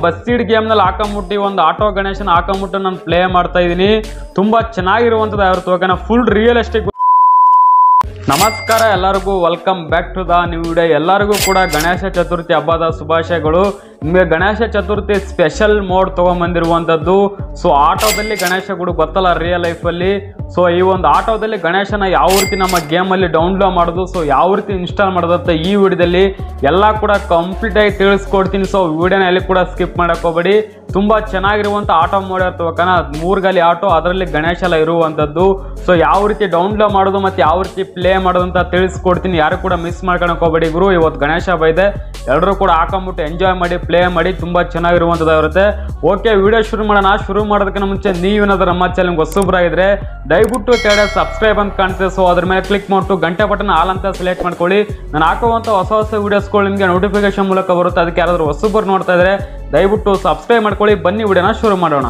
ಬಸ್ಸೀಡ್ ಗೇಮ್ನಲ್ಲಿ ಹಾಕೊಂಬಿಟ್ಟು ಒಂದು ಆಟೋ ಗಣೇಶನ ಹಾಕೊಂಬಿಟ್ಟು ನಾನು ಪ್ಲೇ ಮಾಡ್ತಾ ಇದ್ದೀನಿ ತುಂಬ ಚೆನ್ನಾಗಿರುವಂಥದ್ದು ಆಗಿರುತ್ತೆ ಓಕೆನಾ ಫುಲ್ ರಿಯಲಿಸ್ಟಿಕ್ ನಮಸ್ಕಾರ ಎಲ್ಲರಿಗೂ welcome back to the new video ಎಲ್ಲರಿಗೂ ಕೂಡ ಗಣೇಶ ಚತುರ್ಥಿ ಹಬ್ಬದ ಶುಭಾಶಯಗಳು ನಿಮಗೆ ಗಣೇಶ ಚತುರ್ಥಿ ಸ್ಪೆಷಲ್ ಮೋಡ್ ತೊಗೊಂಬಂದಿರುವಂಥದ್ದು ಸೊ ಆಟೋದಲ್ಲಿ ಗಣೇಶ ಗುಡು ಗೊತ್ತಲ್ಲ ರಿಯಲ್ ಲೈಫಲ್ಲಿ ಸೊ ಈ ಒಂದು ಆಟೋದಲ್ಲಿ ಗಣೇಶನ ಯಾವ ರೀತಿ ನಮ್ಮ ಗೇಮಲ್ಲಿ ಡೌನ್ಲೋಡ್ ಮಾಡೋದು ಸೊ ಯಾವ ರೀತಿ ಇನ್ಸ್ಟಾಲ್ ಮಾಡೋದು ಅಂತ ಈ ವಿಡಿಯೋದಲ್ಲಿ ಎಲ್ಲ ಕೂಡ ಕಂಪ್ಲೀಟಾಗಿ ತಿಳಿಸ್ಕೊಡ್ತೀನಿ ಸೊ ವಿಡಿಯೋನ ಎಲ್ಲಿ ಕೂಡ ಸ್ಕಿಪ್ ಮಾಡಕ್ಕೆ ಹೋಗ್ಬೇಡಿ ತುಂಬ ಚೆನ್ನಾಗಿರುವಂಥ ಆಟೋ ಮೋಡ್ ಇರ್ತವೆ ಕಣ ಮೂರು ಗಾಲಿ ಆಟೋ ಅದರಲ್ಲಿ ಗಣೇಶ ಎಲ್ಲ ಇರುವಂಥದ್ದು ಸೊ ಯಾವ ರೀತಿ ಡೌನ್ಲೋಡ್ ಮಾಡೋದು ಮತ್ತು ಯಾವ ರೀತಿ ಪ್ಲೇ ಮಾಡೋದು ಅಂತ ತಿಳಿಸ್ಕೊಡ್ತೀನಿ ಯಾರು ಕೂಡ ಮಿಸ್ ಮಾಡ್ಕೊಳಕ್ ಹೋಗ್ಬೇಡಿ ಗುರು ಇವತ್ತು ಗಣೇಶ ಹಬ್ಬ ಇದೆ ಎಲ್ಲರೂ ಕೂಡ ಹಾಕೊಂಬಿಟ್ಟು ಎಂಜಾಯ್ ಮಾಡಿ ಪ್ಲೇ ಮಾಡಿ ತುಂಬ ಚೆನ್ನಾಗಿರುವಂಥದ್ದಾಗಿರುತ್ತೆ ಓಕೆ ವಿಡಿಯೋ ಶುರು ಮಾಡೋಣ ಶುರು ಮಾಡೋದಕ್ಕಿಂತ ಮುಂಚೆ ನೀವೇನಾದ್ರೂ ನಮ್ಮ ಚಾನಲ್ಗೆ ಹೊಸಬ್ರಾಗಿದ್ರೆ ದಯವಿಟ್ಟು ಕೆಳಗಡೆ ಸಬ್ಸ್ಕ್ರೈಬ್ ಅಂತ ಕಾಣ್ತದೆ ಸೊ ಅದ್ರ ಮೇಲೆ ಕ್ಲಿಕ್ ಮಾಡಿಟ್ಟು ಗಂಟೆ ಬಟನ್ ಆಲ್ ಅಂತ ಸೆಲೆಕ್ಟ್ ಮಾಡ್ಕೊಳ್ಳಿ ನಾನು ಹಾಕುವಂಥ ಹೊಸ ಹೊಸ ವೀಡಿಯೋಸ್ಗಳು ನಿಮಗೆ ನೋಟಿಫಿಕೇಶನ್ ಮೂಲಕ ಬರುತ್ತೆ ಅದಕ್ಕೆ ಯಾರಾದರೂ ಹೊಸಬರು ನೋಡ್ತಾ ಇದ್ರೆ ದಯವಿಟ್ಟು ಸಬ್ಸ್ಕ್ರೈಬ್ ಮಾಡ್ಕೊಳ್ಳಿ ಬನ್ನಿ ವಿಡಿಯೋನ ಶುರು ಮಾಡೋಣ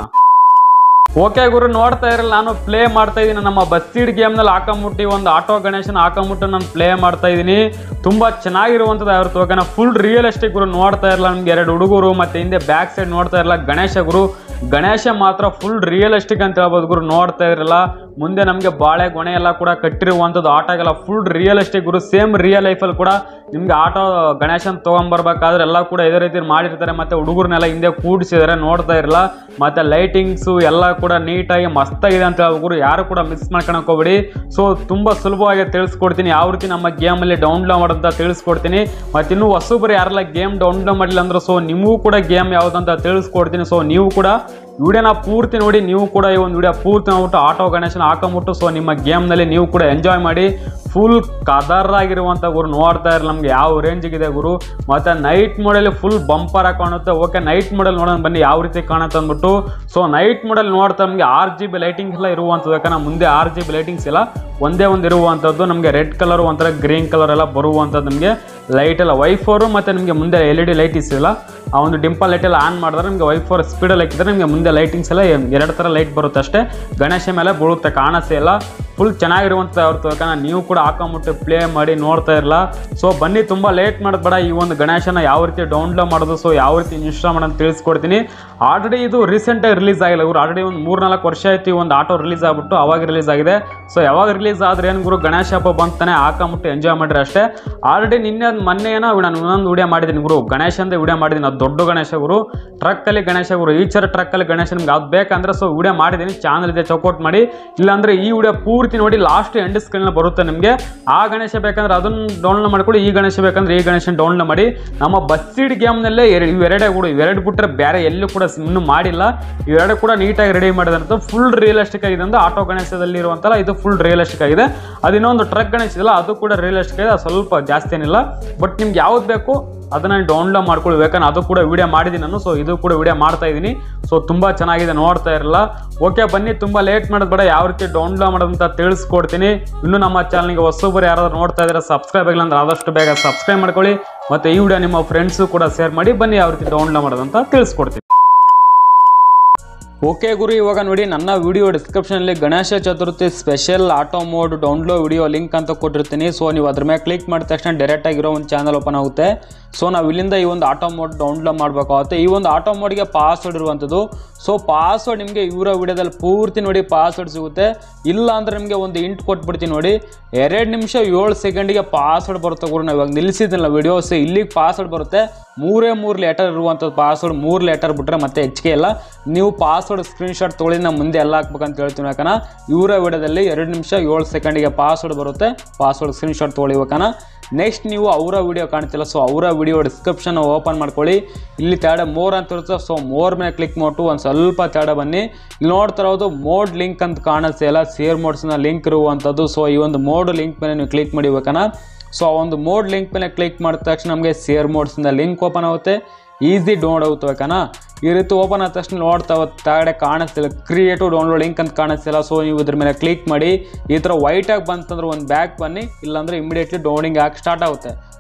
ಓಕೆ ಗುರು ನೋಡ್ತಾ ಇರಲ್ಲ ನಾನು ಪ್ಲೇ ಮಾಡ್ತಾ ಇದ್ದೀನಿ ನಮ್ಮ ಬಸ್ಸೀಡ್ ಗೇಮ್ನಲ್ಲಿ ಹಾಕೊಂಬಿಟ್ಟು ಒಂದು ಆಟೋ ಗಣೇಶನ ಹಾಕೊಂಬಿಟ್ಟು ನಾನು ಪ್ಲೇ ಮಾಡ್ತಾ ಇದ್ದೀನಿ ತುಂಬ ಚೆನ್ನಾಗಿರುವಂಥದ್ದು ಆಗಿರುತ್ತೆ ಓಕೆನಾ ಫುಲ್ ರಿಯಲಿಸ್ಟಿಕ್ ಗುರು ನೋಡ್ತಾ ಇರಲ್ಲ ನಮ್ಗೆ ಎರಡು ಹುಡುಗರು ಮತ್ತು ಹಿಂದೆ ಬ್ಯಾಕ್ ಸೈಡ್ ನೋಡ್ತಾ ಇರಲ್ಲ ಗಣೇಶ ಗುರು ಗಣೇಶ ಮಾತ್ರ ಫುಲ್ ರಿಯಲಿಸ್ಟಿಕ್ ಅಂತ ಹೇಳ್ಬೋದು ಗುರು ನೋಡ್ತಾ ಇರಲ್ಲ ಮುಂದೆ ನಮಗೆ ಬಾಳೆ ಗೊಣೆ ಎಲ್ಲ ಕೂಡ ಕಟ್ಟಿರುವಂಥದ್ದು ಆಟೋಗೆಲ್ಲ ಫುಲ್ ರಿಯಲಿಸ್ಟಿಕ್ ಗುರು ಸೇಮ್ ರಿಯಲ್ ಲೈಫಲ್ಲಿ ಕೂಡ ನಿಮ್ಗೆ ಆಟೋ ಗಣೇಶನ್ ತೊಗೊಂಬರ್ಬೇಕಾದ್ರೆ ಎಲ್ಲ ಕೂಡ ಇದೇ ರೀತಿ ಮಾಡಿರ್ತಾರೆ ಮತ್ತು ಹುಡುಗರನ್ನೆಲ್ಲ ಹಿಂದೆ ಕೂಡಿಸಿದ್ದಾರೆ ನೋಡ್ತಾ ಇರಲ್ಲ ಮತ್ತು ಲೈಟಿಂಗ್ಸು ಎಲ್ಲ ಕೂಡ ನೀಟಾಗಿ ಮಸ್ತಾಗಿದೆ ಅಂತ ಹೇಳ್ಬೋದು ಯಾರು ಕೂಡ ಮಿಸ್ ಮಾಡ್ಕೊಳಕ್ ಹೋಗ್ಬೇಡಿ ಸೊ ತುಂಬ ಸುಲಭವಾಗಿ ತಿಳಿಸ್ಕೊಡ್ತೀನಿ ಯಾವ ರೀತಿ ನಮ್ಮ ಗೇಮಲ್ಲಿ ಡೌನ್ಲೋಡ್ ಮಾಡೋದಂತ ತಿಳಿಸ್ಕೊಡ್ತೀನಿ ಮತ್ತು ಇನ್ನೂ ಹೊಸಬ್ರು ಯಾರೆಲ್ಲ ಗೇಮ್ ಡೌನ್ಲೋಡ್ ಮಾಡಿಲ್ಲ ಅಂದ್ರೆ ಸೊ ನಿಮಗೂ ಕೂಡ ಗೇಮ್ ಯಾವುದಂತ ತಿಳಿಸ್ಕೊಡ್ತೀನಿ ಸೊ ನೀವು ಕೂಡ ವಿಡಿಯೋನ ಪೂರ್ತಿ ನೋಡಿ ನೀವು ಕೂಡ ಈ ಒಂದು ವಿಡಿಯೋ ಪೂರ್ತಿ ನೋಡ್ಬಿಟ್ಟು ಆಟೋ ಗಣೇಶನ ಹಾಕೊಂಬಿಟ್ಟು ಸೊ ನಿಮ್ಮ ಗೇಮ್ನಲ್ಲಿ ನೀವು ಕೂಡ ಎಂಜಾಯ್ ಮಾಡಿ ಫುಲ್ ಕದರ್ ಆಗಿರುವಂಥ ಗುರು ನೋಡ್ತಾ ಇರಲ್ಲ ನಮ್ಗೆ ಯಾವ ರೇಂಜಿಗಿದೆ ಗುರು ಮತ್ತು ನೈಟ್ ಮೋಡಲ್ಲಿ ಫುಲ್ ಬಂಪರ್ ಆಗಿ ಕಾಣುತ್ತೆ ಓಕೆ ನೈಟ್ ಮೋಡಲ್ ನೋಡೋಣ ಬನ್ನಿ ಯಾವ ರೀತಿ ಕಾಣುತ್ತೆ ಅಂದ್ಬಿಟ್ಟು ಸೊ ನೈಟ್ ಮೋಡಲ್ ನೋಡ್ತಾ ನಮಗೆ ಆರ್ ಜಿ ಬಿ ಲೈಟಿಂಗ್ಸ್ ಎಲ್ಲ ಇರುವಂಥದ್ದು ಯಾಕಂದ್ರೆ ಮುಂದೆ ಆರ್ ಜಿ ಬಿ ಲೈಟಿಂಗ್ಸ್ ಎಲ್ಲ ಒಂದೇ ಒಂದು ಇರುವಂಥದ್ದು ನಮಗೆ ರೆಡ್ ಕಲರ್ ಒಂಥರ ಗ್ರೀನ್ ಕಲರ್ ಎಲ್ಲ ಬರುವಂಥದ್ದು ನಮಗೆ ಲೈಟ್ ಎಲ್ಲ ವೈಫೋರು ಮತ್ತು ನಿಮಗೆ ಮುಂದೆ ಎಲ್ ಇ ಡಿ ಲೈಟಿಂಗ್ಸ್ ಇಲ್ಲ ಆ ಒಂದು ಡಿಂಪಲ್ ಲೈಟ್ ಎಲ್ಲ ಆನ್ ಮಾಡಿದ್ರೆ ನಿಮಗೆ ವೈಫೋರ್ ಸ್ಪೀಡಲ್ಲಿ ಹಾಕಿದ್ರೆ ನಿಮಗೆ ಮುಂದೆ ಲೈಟಿಂಗ್ಸ್ ಎಲ್ಲ ಎರಡು ಥರ ಲೈಟ್ ಬರುತ್ತೆ ಅಷ್ಟೇ ಗಣೇಶ ಮೇಲೆ ಬೀಳುತ್ತೆ ಕಾಣಿಸೇ ಇಲ್ಲ ಫುಲ್ ಚೆನ್ನಾಗಿರುವಂಥ ಅವ್ರದ್ದು ಯಾಕಂದ್ರೆ ನೀವು ಕೂಡ ಹಾಕೊಂಬಿಟ್ಟು ಪ್ಲೇ ಮಾಡಿ ನೋಡ್ತಾ ಇರಲ್ಲ ಸೊ ಬನ್ನಿ ತುಂಬ ಲೇಟ್ ಮಾಡೋದು ಬೇಡ ಈ ಒಂದು ಗಣೇಶನ ಯಾವ ರೀತಿ ಡೌನ್ಲೋಡ್ ಮಾಡೋದು ಸೊ ಯಾವ ರೀತಿ ಇನ್ಸ್ಟಾಲ್ ಮಾಡೋದು ತಿಳಿಸ್ಕೊಡ್ತೀನಿ ಆಲ್ರೆಡಿ ಇದು ರೀಸೆಂಟಾಗಿ ರಿಲೀಸ್ ಆಗಿಲ್ಲ ಇವರು ಆಲ್ರೆಡಿ ಒಂದು ಮೂರು ನಾಲ್ಕು ವರ್ಷ ಆಯ್ತು ಈ ಒಂದು ಆಟೋ ರಿಲೀಸ್ ಆಗ್ಬಿಟ್ಟು ಅವಾಗ ರಿಲೀಸ್ ಆಗಿದೆ ಸೊ ಯಾವಾಗ ರಿಲೀಸ್ ಆದ್ರೆ ಏನು ಗುರು ಗಣೇಶ ಹಬ್ಬ ಬಂತಾನೆ ಹಾಕೊಂಬಿಟ್ಟು ಎಂಜಾಯ್ ಮಾಡ್ರಿ ಅಷ್ಟೇ ಆಲ್ರೆಡಿ ನಿನ್ನೆ ಅದ್ ಮೊನ್ನೆ ಏನೋ ನಾನು ಇನ್ನೊಂದು ವಿಡಿಯೋ ಮಾಡಿದ್ದೀನಿ ಗುರು ಗಣೇಶ ಅಂತ ವಿಡಿಯೋ ಮಾಡಿದ್ದೀನಿ ಅದು ದೊಡ್ಡ ಗಣೇಶ ಗುರು ಟ್ರಕ್ಕಲ್ಲಿ ಗಣೇಶ ಗುರು ಈಚರ್ ಟ್ರಕ್ಕಲ್ಲಿ ಗಣೇಶ ನಿಮ್ಗೆ ಅದು ಬೇಕಂದ್ರೆ ಸೊ ವಿಡಿಯೋ ಮಾಡಿದ್ದೀನಿ ಚಾನಲ್ ಇದೆ ಚೆಕ್ಔಟ್ ಮಾಡಿ ಇಲ್ಲಾಂದ್ರೆ ಈ ವಿಡಿಯೋ ಪೂರ್ತಿ ನೋಡಿ ಲಾಸ್ಟ್ ಎಂಡ್ ಸ್ಕ್ರೀನ್ ಬರುತ್ತೆ ನಿಮಗೆ ಆ ಗಣೇಶ ಬೇಕಂದ್ರೆ ಅದನ್ನ ಡೌನ್ಲೋಡ್ ಮಾಡ್ಕೊಳ್ಳಿ ಈ ಗಣೇಶ ಬೇಕಂದ್ರೆ ಈ ಗಣೇಶನ ಡೌನ್ಲೋಡ್ ಮಾಡಿ ನಮ್ಮ ಬಸ್ಸೀಡ್ ಗೇಮ್ನಲ್ಲೇ ಎರಡು ಇವೆರಡೇ ಕೂಡ ಇವೆರಡು ಬಿಟ್ಟರೆ ಬೇರೆ ಎಲ್ಲೂ ಕೂಡ ಇನ್ನೂ ಮಾಡಿಲ್ಲ ಇವೆರಡು ಕೂಡ ನೀಟಾಗಿ ರೆಡಿ ಮಾಡಿದಂತ ಫುಲ್ ರಿಯಲಿಸ್ಟಿಕ್ ಆಗಿದೆ ಅಂದ್ರೆ ಆಟೋ ಗಣೇಶದಲ್ಲಿ ಇರುವಂತಲ್ಲ ಇದು ಫುಲ್ ರಿಯಲಿಸ್ಟಿಕ್ ಆಗಿದೆ ಅದು ಇನ್ನೊಂದು ಟ್ರಕ್ ಗಣೇಶ ಇದೆಯಲ್ಲ ಅದು ಕೂಡ ರಿಯಲಿಸ್ಟಿಕ್ ಆಗಿದೆ ಅದು ಸ್ವಲ್ಪ ಜಾಸ್ತಿ ಏನಿಲ್ಲ ಬಟ್ ನಿಮ್ಗೆ ಯಾವ್ದು ಬೇಕು ಅದನ್ನ ಡೌನ್ಲೋಡ್ ಮಾಡ್ಕೊಳ್ಳಿ ಯಾಕಂದ್ರೆ ಅದು ಕೂಡ ವಿಡಿಯೋ ಮಾಡಿದ್ದೀನಿ ನಾನು ಸೊ ಇದು ಕೂಡ ವಿಡಿಯೋ ಮಾಡ್ತಾ ಇದ್ದೀನಿ ಸೊ ತುಂಬ ಚೆನ್ನಾಗಿದೆ ನೋಡ್ತಾ ಇರಲ್ಲ ಓಕೆ ಬನ್ನಿ ತುಂಬ ಲೇಟ್ ಮಾಡೋದು ಬೇಡ ಯಾವ ರೀತಿ ಡೌನ್ಲೋಡ್ ಮಾಡೋದಂತ ತಿಳಿಸ್ಕೊಡ್ತೀನಿ ಇನ್ನು ನಮ್ಮ ಚಾನಲ್ಗೆ ಹೊಸಬರು ಯಾರಾದ್ರೂ ನೋಡ್ತಾ ಇದ್ದಾರೆ ಸಬ್ಸ್ಕ್ರೈಬ್ ಆಗಿಲ್ಲ ಅಂದ್ರೆ ಆದಷ್ಟು ಬೇಗ ಸಬ್ಸ್ಕ್ರೈಬ್ ಮಾಡ್ಕೊಳ್ಳಿ ಮತ್ತು ಈ ವಿಡಿಯೋ ನಿಮ್ಮ ಫ್ರೆಂಡ್ಸು ಕೂಡ ಶೇರ್ ಮಾಡಿ ಬನ್ನಿ ಯಾವ ರೀತಿ ಡೌನ್ಲೋಡ್ ಮಾಡೋದಂತ ತಿಳಿಸ್ಕೊಡ್ತೀನಿ ಓಕೆ ಗುರು ಇವಾಗ ನೋಡಿ ನನ್ನ ವಿಡಿಯೋ ಡಿಸ್ಕ್ರಿಪ್ಷನಲ್ಲಿ Ganesha Chaturthi special auto mod download video link ಅಂತ ಕೊಟ್ಟಿರ್ತೀನಿ ಸೊ ನೀವು ಅದ್ರ ಮೇಲೆ ಕ್ಲಿಕ್ ಮಾಡಿದ ತಕ್ಷಣ ಡೈರೆಕ್ಟ್ ಆಗಿರೋ ಒಂದು ಚಾನಲ್ ಓಪನ್ ಆಗುತ್ತೆ ಸೊ ನಾವು ಇಲ್ಲಿಂದ ಈ ಒಂದು ಆಟೋ ಮೋಡ್ ಡೌನ್ಲೋಡ್ ಮಾಡಬೇಕಾಗುತ್ತೆ ಈ ಒಂದು ಆಟೋ ಮೋಡ್ಗೆ ಪಾಸ್ವರ್ಡ್ ಇರುವಂಥದ್ದು ಸೊ ಪಾಸ್ವರ್ಡ್ ನಿಮಗೆ ಇವರ ವಿಡಿಯೋದಲ್ಲಿ ಪೂರ್ತಿ ನೋಡಿ ಪಾಸ್ವರ್ಡ್ ಸಿಗುತ್ತೆ ಇಲ್ಲ ಅಂದ್ರೆ ನಿಮಗೆ ಒಂದು ಇಂಟ್ ಕೊಟ್ಬಿಡ್ತೀನಿ ನೋಡಿ ಎರಡು ನಿಮಿಷ ಏಳು ಸೆಕೆಂಡಿಗೆ ಪಾಸ್ವರ್ಡ್ ಬರುತ್ತೆ ಗುರು ನಾವು ಇವಾಗ ನಿಲ್ಲಿಸಿದ್ದಿಲ್ಲ ವಿಡಿಯೋಸ್ ಇಲ್ಲಿಗೆ ಪಾಸ್ವರ್ಡ್ ಬರುತ್ತೆ ಮೂರೇ ಮೂರು ಲೆಟರ್ ಇರುವಂಥದ್ದು ಪಾಸ್ವರ್ಡ್ ಮೂರು ಲೆಟರ್ ಬಿಟ್ಟರೆ ಮತ್ತೆ ಹೆಚ್ಚಿಗೆ ಇಲ್ಲ ನೀವು ಪಾಸ್ವರ್ಡ್ ಸ್ಕ್ರೀನ್ಶಾಟ್ ತೊಗೊಳ್ಳಿ ನಾವು ಮುಂದೆ ಎಲ್ಲ ಹಾಕ್ಬೇಕಂತ ಹೇಳ್ತೀವಿ ಯಾಕನ ಇವರ ವಿಡಿಯೋದಲ್ಲಿ ಎರಡು ನಿಮಿಷ ಏಳು ಸೆಕೆಂಡಿಗೆ ಪಾಸ್ವರ್ಡ್ ಬರುತ್ತೆ ಪಾಸ್ವರ್ಡ್ ಸ್ಕ್ರೀನ್ಶಾಟ್ ತೊಗೊಳ್ಳಿ ಯಾಕನ ನೆಕ್ಸ್ಟ್ ನೀವು ಅವರ ವಿಡಿಯೋ ಕಾಣ್ತಿಲ್ಲ ಸೊ ಅವರ ವಿಡಿಯೋ ಡಿಸ್ಕ್ರಿಪ್ಷನ್ ಓಪನ್ ಮಾಡ್ಕೊಳ್ಳಿ ಇಲ್ಲಿ ತೆರಡೆ ಮೋರ್ ಅಂತ ಇರುತ್ತೆ ಸೊ ಮೋರ್ ಮೇಲೆ ಕ್ಲಿಕ್ ಮಾಡ್ಬಿಟ್ಟು ಒಂದು ಸ್ವಲ್ಪ ತೆರಡೆ ಬನ್ನಿ ಇಲ್ಲಿ ನೋಡ್ತಾ ಇರೋದು ಮೋಡ್ ಲಿಂಕ್ ಅಂತ ಕಾಣಿಸ್ತಾ ಇಲ್ಲ ಸೇರ್ ಮೋಡ್ಸ್ನ ಲಿಂಕ್ ಇರುವಂಥದ್ದು ಸೊ ಈ ಒಂದು ಮೋಡ್ ಲಿಂಕ್ ಮೇಲೆ ನೀವು ಕ್ಲಿಕ್ ಮಾಡಿಬೇಕನ ಸೊ ಆ ಒಂದು ಮೋಡ್ ಲಿಂಕ್ ಮೇಲೆ ಕ್ಲಿಕ್ ಮಾಡಿದ ತಕ್ಷಣ ನಮಗೆ ಸೇರ್ ಮೋಡ್ಸಿಂದ ಲಿಂಕ್ ಓಪನ್ ಆಗುತ್ತೆ ಈಸಿ ಡೌನ್ಲೋಡ್ ಆಗುತ್ತೆ ಬೇಕನ ಈ ರೀತಿ ಓಪನ್ ಆದ ತಕ್ಷಣ ನೋಡ್ತಾ ತೆಗಡೆ ಕಾಣಿಸ್ತಿಲ್ಲ ಕ್ರಿಯೇಟಿವ್ ಡೌನ್ಲೋಡ್ ಲಿಂಕ್ ಅಂತ ಕಾಣಿಸ್ತಿಲ್ಲ ಸೊ ನೀವು ಇದ್ರ ಮೇಲೆ ಕ್ಲಿಕ್ ಮಾಡಿ ಈ ಥರ ವೈಟಾಗಿ ಬಂತಂದ್ರೆ ಒಂದು ಬ್ಯಾಕ್ ಬನ್ನಿ ಇಲ್ಲಾಂದ್ರೆ ಇಮಿಡಿಯೇಟ್ಲಿ ಡೌನ್ಲಿಂಗ್ ಆಗಿ ಸ್ಟಾರ್ಟ್ ಆಗುತ್ತೆ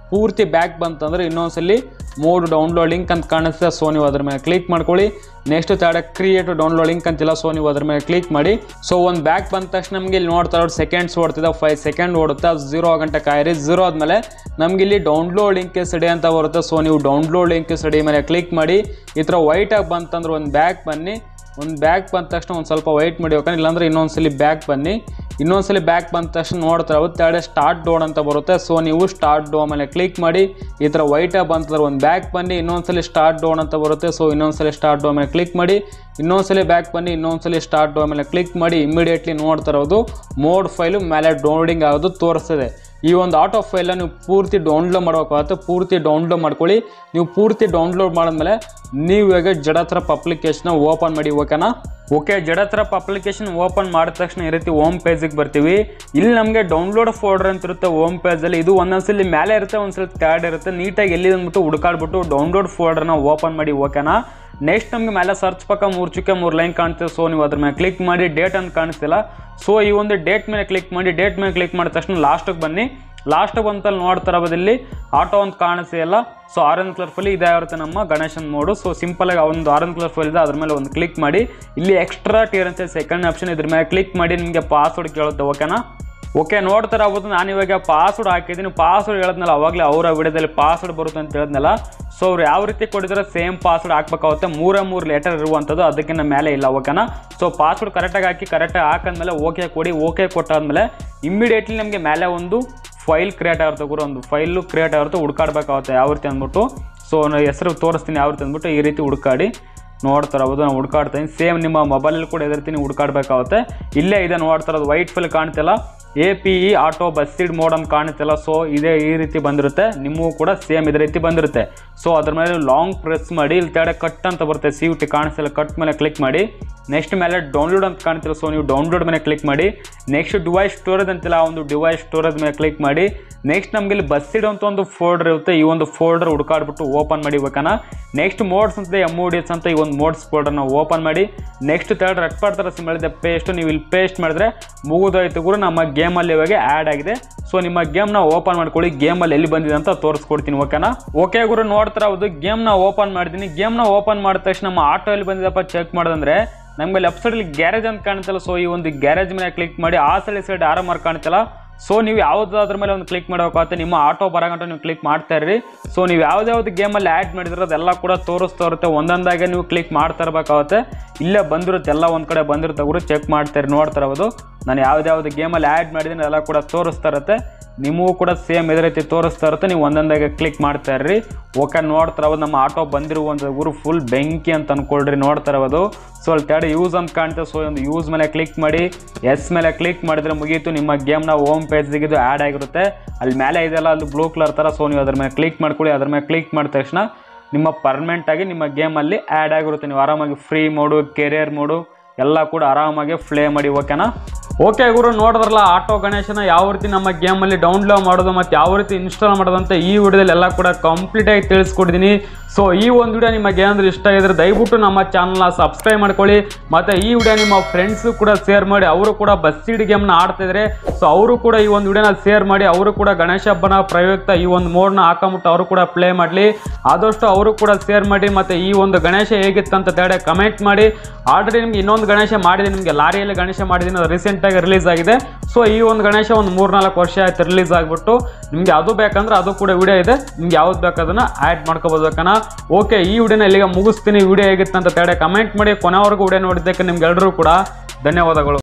ಪೂರ್ತಿ ಬ್ಯಾಕ್ ಬಂತಂದ್ರೆ ಇನ್ನೊಂದ್ಸಲಿ ಮೋಡ್ ಡೌನ್ಲೋಡ್ ಲಿಂಕ್ ಅಂತ ಕಾಣಿಸುತ್ತೆ ಸೊ ನೀವು ಅದ್ರ ಮೇಲೆ ಕ್ಲಿಕ್ ಮಾಡ್ಕೊಳ್ಳಿ ನೆಕ್ಸ್ಟ್ ತಡ ಕ್ರಿಯೇಟ್ ಡೌನ್ಲೋಡ್ ಲಿಂಕ್ ಅಂತಿಲ್ಲ ಸೊ ನೀವು ಅದ್ರ ಮೇಲೆ ಕ್ಲಿಕ್ ಮಾಡಿ ಸೊ ಒಂದು ಬ್ಯಾಕ್ ಬಂದ ತಕ್ಷಣ ನಮಗೆ ಇಲ್ಲಿ ನೋಡ್ತಾ ಇರೋದು ಸೆಕೆಂಡ್ಸ್ ಓಡ್ತಿದೆ ಫೈವ್ ಸೆಕೆಂಡ್ ಓಡುತ್ತೆ ಅದು ಜೀರೋ ಗಂಟೆ ಕಾಯಿರಿ ಜೀರೋ ಆದಮೇಲೆ ನಮ್ಗೆ ಇಲ್ಲಿ ಡೌನ್ಲೋಡ್ ಲಿಂಕ್ ಸ್ಟಡಿ ಅಂತ ಬರುತ್ತೆ ಸೊ ನೀವು ಡೌನ್ಲೋಡ್ ಲಿಂಕ್ ಸ್ಟಡಿ ಮೇಲೆ ಕ್ಲಿಕ್ ಮಾಡಿ ಈ ಥರ ವೈಟಾಗಿ ಬಂತಂದ್ರೆ ಒಂದು ಬ್ಯಾಕ್ ಬನ್ನಿ ಒಂದು ಬ್ಯಾಕ್ ಬಂದ ತಕ್ಷಣ ಒಂದು ಸ್ವಲ್ಪ ವೈಟ್ ಮಾಡಿ ಹೋಗೋಣ ಇಲ್ಲಾಂದ್ರೆ ಇನ್ನೊಂದ್ಸಲಿ ಬ್ಯಾಕ್ ಬನ್ನಿ ಇನ್ನೊಂದ್ಸಲಿ ಬ್ಯಾಕ್ ಬಂದ ತಕ್ಷಣ ನೋಡ್ತಾರೆ ಅವತ್ತು ತಡೆ ಸ್ಟಾರ್ಟ್ ಡೋನ್ ಅಂತ ಬರುತ್ತೆ ಸೊ ನೀವು ಸ್ಟಾರ್ಟ್ ಡೋ ಮೇಲೆ ಕ್ಲಿಕ್ ಮಾಡಿ ಈ ಥರ ವೈಟಾಗಿ ಬಂತಂದ್ರೆ ಒಂದು ಬ್ಯಾಕ್ ಬನ್ನಿ ಇನ್ನೊಂದ್ಸಲಿ ಸ್ಟಾರ್ಟ್ ಡೋನ್ ಅಂತ ಬರುತ್ತೆ ಸೊ ಇನ್ನೊಂದ್ಸಲಿ ಸ್ಟಾರ್ಟ್ ಡೋ ಮೇಲೆ ಕ್ಲಿಕ್ ಮಾಡಿ ಇನ್ನೊಂದ್ಸಲಿ ಬ್ಯಾಕ್ ಬನ್ನಿ ಇನ್ನೊಂದ್ಸಲಿ ಸ್ಟಾರ್ಟ್ ಡೋ ಮೇಲೆ ಕ್ಲಿಕ್ ಮಾಡಿ ಇಮಿಡಿಯೇಟ್ಲಿ ನೋಡ್ತಾ ಇರೋದು ಮೋಡ್ ಫೈಲು ಮೇಲೆ ಡೌನ್ಲೋಡಿಂಗ್ ಆಗೋದು ತೋರಿಸ್ತದೆ ಈ ಒಂದು ಆಟೋ ಫೈಲ್ನ ನೀವು ಪೂರ್ತಿ ಡೌನ್ಲೋಡ್ ಮಾಡಬೇಕಾಗುತ್ತೆ ಪೂರ್ತಿ ಡೌನ್ಲೋಡ್ ಮಾಡ್ಕೊಳ್ಳಿ ನೀವು ಪೂರ್ತಿ ಡೌನ್ಲೋಡ್ ಮಾಡಿದ್ಮೇಲೆ ನೀವು ಇವಾಗ ಜಡತ್ರಪ್ ಅಪ್ಲಿಕೇಶನ್ ಓಪನ್ ಮಾಡಿ ಓಕೆನಾ ಓಕೆ ಜಡತ್ರಪ್ ಅಪ್ಲಿಕೇಶನ್ ಓಪನ್ ಮಾಡಿದ ತಕ್ಷಣ ಈ ರೀತಿ ಹೋಮ್ ಪೇಜಿಗೆ ಬರ್ತೀವಿ ಇಲ್ಲಿ ನಮಗೆ ಡೌನ್ಲೋಡ್ ಫೋಲ್ಡರ್ ಅಂತ ಇರುತ್ತೆ ಹೋಮ್ ಪೇಜಲ್ಲಿ ಇದು ಒಂದೊಂದ್ಸಲಿ ಮೇಲೆ ಇರುತ್ತೆ ಒಂದ್ಸಲಿ ಥರ್ಡ್ ಇರುತ್ತೆ ನೀಟಾಗಿ ಎಲ್ಲಿ ಅಂದ್ಬಿಟ್ಟು ಹುಡುಕಾಡ್ಬಿಟ್ಟು ಡೌನ್ಲೋಡ್ ಫೋಲ್ಡರ್ನ ಓಪನ್ ಮಾಡಿ ಓಕೆನಾ ನೆಕ್ಸ್ಟ್ ನಮಗೆ ಮೇಲೆ ಸರ್ಚ್ ಪಕ್ಕ ಮೂರು ಚುಕ್ಕೆ ಮೂರು ಲೈನ್ ಕಾಣ್ತಿದೆ ಸೊ ನೀವು ಅದ್ರ ಮೇಲೆ ಕ್ಲಿಕ್ ಮಾಡಿ ಡೇಟ್ ಅಂತ ಕಾಣಿಸ್ತಿಲ್ಲ ಸೊ ಈ ಒಂದು ಡೇಟ್ ಮೇಲೆ ಕ್ಲಿಕ್ ಮಾಡಿ ಡೇಟ್ ಮೇಲೆ ಕ್ಲಿಕ್ ಮಾಡಿದ ತಕ್ಷಣ ಲಾಸ್ಟಿಗೆ ಬನ್ನಿ ಲಾಸ್ಟ್ ಬಂತಲ್ಲಿ ನೋಡ್ತಾ ಇರೋದಲ್ಲಿ ಆಟೋ ಅಂತ ಕಾಣಿಸ್ತಿಲ್ಲ ಸೊ ಆರೆಂಜ್ ಕಲರ್ ಫೈಲ್ ಇದೇ ಇರುತ್ತೆ ನಮ್ಮ ಗಣೇಶನ್ ಮೋಡು ಸೊ ಸಿಂಪಲ್ ಆಗಿ ಒಂದು ಆರೆಂಜ್ ಕಲರ್ ಫೈಲ್ ಇದೆ ಅದ್ರ ಮೇಲೆ ಒಂದು ಕ್ಲಿಕ್ ಮಾಡಿ ಇಲ್ಲಿ ಎಕ್ಸ್ಟ್ರಾ ಟಿಯರ್ ಅಂತ ಸೆಕೆಂಡ್ ಆಪ್ಷನ್ ಇದ್ರ ಮೇಲೆ ಕ್ಲಿಕ್ ಮಾಡಿ ನಿಮಗೆ ಪಾಸ್ವರ್ಡ್ ಕೇಳುತ್ತೆ ಓಕೆನಾ ಓಕೆ ನೋಡ್ತಾರೆ ಆಗ್ಬೋದು ನಾನು ಇವಾಗ ಪಾಸ್ವರ್ಡ್ ಹಾಕಿದ್ದೀನಿ ಪಾಸ್ವರ್ಡ್ ಹೇಳಿದ್ನಲ್ಲ ಅವಾಗಲೇ ಅವರ ವಿಡಿಯೋದಲ್ಲಿ ಪಾಸ್ವರ್ಡ್ ಬರುತ್ತೆ ಅಂತ ಹೇಳಿದ್ನಲ್ಲ ಸೊ ಅವ್ರು ಯಾವ ರೀತಿ ಕೊಟ್ಟಿದ್ರೆ ಸೇಮ್ ಪಾಸ್ವರ್ಡ್ ಹಾಕ್ಬೇಕಾಗುತ್ತೆ ಮೂರೇ ಮೂರು ಲೆಟರ್ ಇರುವಂಥದ್ದು ಅದಕ್ಕಿಂತ ಮೇಲೆ ಇಲ್ಲ ಓಕೆನಾ ಸೊ ಪಾಸ್ವರ್ಡ್ ಕರೆಕ್ಟಾಗಿ ಹಾಕಿ ಕರೆಕ್ಟಾಗಿ ಹಾಕಿದ್ಮೇಲೆ ಓಕೆ ಕೊಡಿ ಓಕೆ ಕೊಟ್ಟಾದ್ಮೇಲೆ ಇಮ್ಮಿಡಿಯೇಟ್ಲಿ ನಮಗೆ ಮೇಲೆ ಒಂದು ಫೈಲ್ ಕ್ರಿಯೇಟ್ ಆಗಿರುತ್ತೆ ಗುರು ಒಂದು ಫೈಲು ಕ್ರಿಯೇಟ್ ಆಗಿರುತ್ತೆ ಹುಡ್ಕಾಡ್ಬೇಕಾಗುತ್ತೆ ಯಾವ ರೀತಿ ಅಂದ್ಬಿಟ್ಟು ಸೊ ನಾನು ಹೆಸರು ತೋರಿಸ್ತೀನಿ ಯಾವ ರೀತಿ ಅಂದ್ಬಿಟ್ಟು ಈ ರೀತಿ ಹುಡ್ಕಾಡಿ ನೋಡ್ತಾರೆ ಹೌದು ನಾನು ಹುಡ್ಕಾಡ್ತೀನಿ ಸೇಮ್ ನಿಮ್ಮ ಮೊಬೈಲಲ್ಲಿ ಕೂಡ ಇದೇ ರೀತಿ ನೀವು ಹುಡ್ಕಾಡ್ಬೇಕಾಗುತ್ತೆ ಇಲ್ಲೇ ಇದೆ ನೋಡ್ತಾ ಇರೋದು ವೈಟ್ ಫೈಲ್ ಕಾಣ್ತಿಲ್ಲ A P E auto Bussid mod ಅಂತ ಕಾಣುತ್ತಲ್ಲ ಸೊ ಇದೇ ಈ ರೀತಿ ಬಂದಿರುತ್ತೆ ನಿಮಗೂ ಕೂಡ ಸೇಮ್ ಇದೇ ರೀತಿ ಬಂದಿರುತ್ತೆ ಸೊ ಅದ್ರ ಮೇಲೆ ಲಾಂಗ್ ಪ್ರೆಸ್ ಮಾಡಿ ಇಲ್ಲಿ ತೆಡೆ ಕಟ್ ಅಂತ ಬರುತ್ತೆ ಸಿ ಟಿ ಕಾಣಿಸ್ತಿಲ್ಲ ಕಟ್ ಮೇಲೆ ಕ್ಲಿಕ್ ಮಾಡಿ ನೆಕ್ಸ್ಟ್ ಮೇಲೆ ಡೌನ್ಲೋಡ್ ಅಂತ ಕಾಣ್ತಿಲ್ಲ ಸೊ ನೀವು ಡೌನ್ಲೋಡ್ ಮೇಲೆ ಕ್ಲಿಕ್ ಮಾಡಿ ನೆಕ್ಸ್ಟ್ ಡಿವೈಸ್ ಸ್ಟೋರೇಜ್ ಅಂತಿಲ್ಲ ಆ ಒಂದು ಡಿವೈಸ್ ಸ್ಟೋರೇಜ್ ಮೇಲೆ ಕ್ಲಿಕ್ ಮಾಡಿ ನೆಕ್ಸ್ಟ್ ನಮಗೆ ಇಲ್ಲಿ ಬಸ್ಸಿಡ್ ಅಂತ ಒಂದು ಫೋಲ್ಡರ್ ಇರುತ್ತೆ ಈ ಒಂದು ಫೋಲ್ಡರ್ ಹುಡ್ಕಾಡ್ಬಿಟ್ಟು ಓಪನ್ ಮಾಡಿ ಬೇಕನ ನೆಕ್ಸ್ಟ್ ಮೋಡ್ಸ್ ಅಂತ ಎಮ್ ಓ ಡಿ ಎಸ್ ಅಂತ ಈ ಒಂದು ಮೋಡ್ಸ್ ಫೋಲ್ಡರ್ನ ಓಪನ್ ಮಾಡಿ ನೆಕ್ಸ್ಟ್ ತರ್ಡ್ ರೆಡ್ ಪಾಡ್ತಾರೆ ಸಿಂಬಳಿದೆ ಪೇಸ್ಟ್ ನೀವು ಇಲ್ಲಿ ಪೇಸ್ಟ್ ಮಾಡಿದ್ರೆ ಮುಗಿದೋಯ್ತು ಕೂಡ ನಮ್ಮ ಗೇಮಲ್ಲಿ ಇವಾಗ ಆ್ಯಡ್ ಆಗಿದೆ ಸೊ ನಿಮ್ಮ ಗೇಮ್ನ ಓಪನ್ ಮಾಡ್ಕೊಳ್ಳಿ ಗೇಮಲ್ಲಿ ಎಲ್ಲಿ ಬಂದಿದೆ ಅಂತ ತೋರಿಸ್ಕೊಡ್ತೀನಿ ಓಕೆನಾ ಓಕೆ ಗುರು ನೋಡ್ತಾರೆ ಹೌದು ಗೇಮ್ನ ಓಪನ್ ಮಾಡಿದ್ದೀನಿ ಗೇಮ್ನ ಓಪನ್ ಮಾಡಿದ ತಕ್ಷಣ ನಮ್ಮ ಆಟೋ ಎಲ್ಲಿ ಬಂದಿದಪ್ಪ ಚೆಕ್ ಮಾಡೋದಂದ್ರೆ ನಮಗೆ ಲೆಫ್ಟ್ ಸೈಡಲ್ಲಿ ಗ್ಯಾರೇಜ್ ಅಂತ ಕಾಣ್ತಲ್ಲ ಸೊ ಈ ಒಂದು ಗ್ಯಾರೇಜ್ ಮೇಲೆ ಕ್ಲಿಕ್ ಮಾಡಿ ಆ ಸೈಡ್ ಸೈಡ್ ಆರ ಮಾರ್ಕ್ ಕಾಣ್ತಲ್ಲ ಸೊ ನೀವು ಯಾವುದಾದ್ರ ಮೇಲೆ ಒಂದು ಕ್ಲಿಕ್ ಮಾಡಬೇಕಾಗುತ್ತೆ ನಿಮ್ಮ ಆಟೋ ಬರೋಗಂಟ ನೀವು ಕ್ಲಿಕ್ ಮಾಡ್ತಾ ಇರ್ರಿ ಸೊ ನೀವು ಯಾವ್ದಾವ್ದು ಗೇಮಲ್ಲಿ ಆ್ಯಡ್ ಮಾಡಿದ್ರೆ ಅದೆಲ್ಲ ಕೂಡ ತೋರಿಸ್ತಾ ಇರುತ್ತೆ ಒಂದೊಂದಾಗೆ ನೀವು ಕ್ಲಿಕ್ ಮಾಡ್ತಾ ಇರಬೇಕಾಗುತ್ತೆ ಇಲ್ಲೇ ಬಂದಿರುತ್ತೆ ಎಲ್ಲ ಒಂದು ಕಡೆ ಬಂದಿರುತ್ತೆ ಗುರು ಚೆಕ್ ಮಾಡ್ತಾರೆ ನೋಡ್ತಾ ಇರೋದು ನಾನು ಯಾವ್ದಾವ್ದು ಗೇಮಲ್ಲಿ ಆ್ಯಡ್ ಮಾಡಿದ್ದೀನಿ ಅದೆಲ್ಲ ಕೂಡ ತೋರಿಸ್ತಾ ಇರುತ್ತೆ ನಿಮಗೂ ಕೂಡ ಸೇಮ್ ಇದೇ ರೀತಿ ತೋರಿಸ್ತಾ ಇರುತ್ತೆ ನೀವು ಒಂದೊಂದಾಗೆ ಕ್ಲಿಕ್ ಮಾಡ್ತಾ ಇರ್ರಿ ಓಕೆ ನೋಡ್ತಾ ಇರೋದು ನಮ್ಮ ಆಟೋ ಬಂದಿರುವಂಥ ಗುರು ಫುಲ್ ಬೆಂಕಿ ಅಂತ ಅನ್ಕೊಳ್ರಿ ನೋಡ್ತಾ ಇರೋದು ಸೊ ಅಲ್ಲಿ ತಡೆ ಯೂಸ್ ಅಂತ ಕಾಣ್ತದೆ ಸೊ ಒಂದು ಯೂಸ್ ಮೇಲೆ ಕ್ಲಿಕ್ ಮಾಡಿ ಎಸ್ ಮೇಲೆ ಕ್ಲಿಕ್ ಮಾಡಿದ್ರೆ ಮುಗೀತು ನಿಮ್ಮ ಗೇಮ್ನ ಹೋಮ್ ಪೇಜ್ಗೆ ಇದು ಆ್ಯಡ್ ಆಗಿರುತ್ತೆ ಅಲ್ಲಿ ಮೇಲೆ ಇದೆಲ್ಲ ಅಲ್ಲಿ ಬ್ಲೂ ಕಲರ್ ಥರ ಸೊ ನೀವು ಅದ್ರ ಮೇಲೆ ಕ್ಲಿಕ್ ಮಾಡ್ಕೊಳ್ಳಿ ಅದ್ರ ಮೇಲೆ ಕ್ಲಿಕ್ ಮಾಡಿದ ತಕ್ಷಣ ನಿಮ್ಮ ಪರ್ಮನೆಂಟ್ ಆಗಿ ನಿಮ್ಮ ಗೇಮಲ್ಲಿ ಆ್ಯಡ್ ಆಗಿರುತ್ತೆ ನೀವು ಆರಾಮಾಗಿ ಫ್ರೀ ಮೋಡು ಕೆರಿಯರ್ ಮೋಡು ಎಲ್ಲ ಕೂಡ ಆರಾಮಾಗಿ ಫ್ಲೇ ಮಾಡಿ ಓಕೆನಾ ಓಕೆ ಗುರು ನೋಡಿದ್ರಲ್ಲ ಆಟೋ ಗಣೇಶನ ಯಾವ ರೀತಿ ನಮ್ಮ ಗೇಮಲ್ಲಿ ಡೌನ್ಲೋಡ್ ಮಾಡೋದು ಮತ್ತು ಯಾವ ರೀತಿ ಇನ್ಸ್ಟಾಲ್ ಮಾಡೋದು ಅಂತ ಈ ವಿಡಿಯೋದಲ್ಲಿ ಎಲ್ಲ ಕೂಡ ಕಂಪ್ಲೀಟಾಗಿ ತಿಳಿಸ್ಕೊಟ್ಟಿದ್ದೀನಿ ಸೊ ಈ ಒಂದು ವಿಡಿಯೋ ನಿಮಗೆ ಏನಾದರೂ ಇಷ್ಟ ಆಗಿದ್ರೆ ದಯವಿಟ್ಟು ನಮ್ಮ ಚಾನಲ್ನ ಸಬ್ಸ್ಕ್ರೈಬ್ ಮಾಡ್ಕೊಳ್ಳಿ ಮತ್ತು ಈ ವಿಡಿಯೋ ನಿಮ್ಮ ಫ್ರೆಂಡ್ಸು ಕೂಡ ಶೇರ್ ಮಾಡಿ ಅವರು ಕೂಡ ಬಸ್ ಸೀಡ್ ಗೇಮ್ನ ಆಡ್ತಿದ್ರೆ ಸೊ ಅವರು ಕೂಡ ಈ ಒಂದು ವಿಡಿಯೋನ ಶೇರ್ ಮಾಡಿ ಅವರು ಕೂಡ ಗಣೇಶ ಹಬ್ಬನ ಪ್ರಯುಕ್ತ ಈ ಒಂದು ಮೋಡ್ನ ಹಾಕೊಂಬಿಟ್ಟು ಅವರು ಕೂಡ ಪ್ಲೇ ಮಾಡಲಿ ಆದಷ್ಟು ಅವರು ಕೂಡ ಶೇರ್ ಮಾಡಿ ಮತ್ತು ಈ ಒಂದು ಗಣೇಶ ಹೇಗಿತ್ತಂತ ತಡೆ ಕಮೆಂಟ್ ಮಾಡಿ ಆಲ್ರೆಡಿ ನಿಮ್ಗೆ ಇನ್ನೊಂದು ಗಣೇಶ ಮಾಡಿದೆ ನಿಮಗೆ ಲಾರಿಯಲ್ಲಿ ಗಣೇಶ ಮಾಡಿದ್ದೀನಿ ಅದು ರೀಸೆಂಟಾಗಿ ರಿಲೀಸ್ ಆಗಿದೆ ಸೊ ಈ ಒಂದು ಗಣೇಶ ಒಂದು ಮೂರ್ನಾಲ್ಕು ವರ್ಷ ಆಯ್ತು ರಿಲೀಸ್ ಆಗಿಬಿಟ್ಟು ನಿಮಗೆ ಅದು ಬೇಕಂದ್ರೆ ಅದು ಕೂಡ ವಿಡಿಯೋ ಇದೆ ನಿಮ್ಗೆ ಯಾವ್ದು ಬೇಕಾದನ್ನ ಆ್ಯಡ್ ಮಾಡ್ಕೋಬೋದು ಬೇಕನ ಓಕೆ ಈ ವಿಡಿಯೋನ ಇಲ್ಲಿಗೆ ಮುಗಿಸ್ತೀನಿ ವಿಡಿಯೋ ಹೇಗಿತ್ತು ಅಂತ ತಡೆ ಕಮೆಂಟ್ ಮಾಡಿ ಕೊನೆವರೆಗೂ ವಿಡಿಯೋ ನೋಡಿದ್ದಕ್ಕೆ ನಿಮ್ಗೆಲ್ಲರೂ ಕೂಡ ಧನ್ಯವಾದಗಳು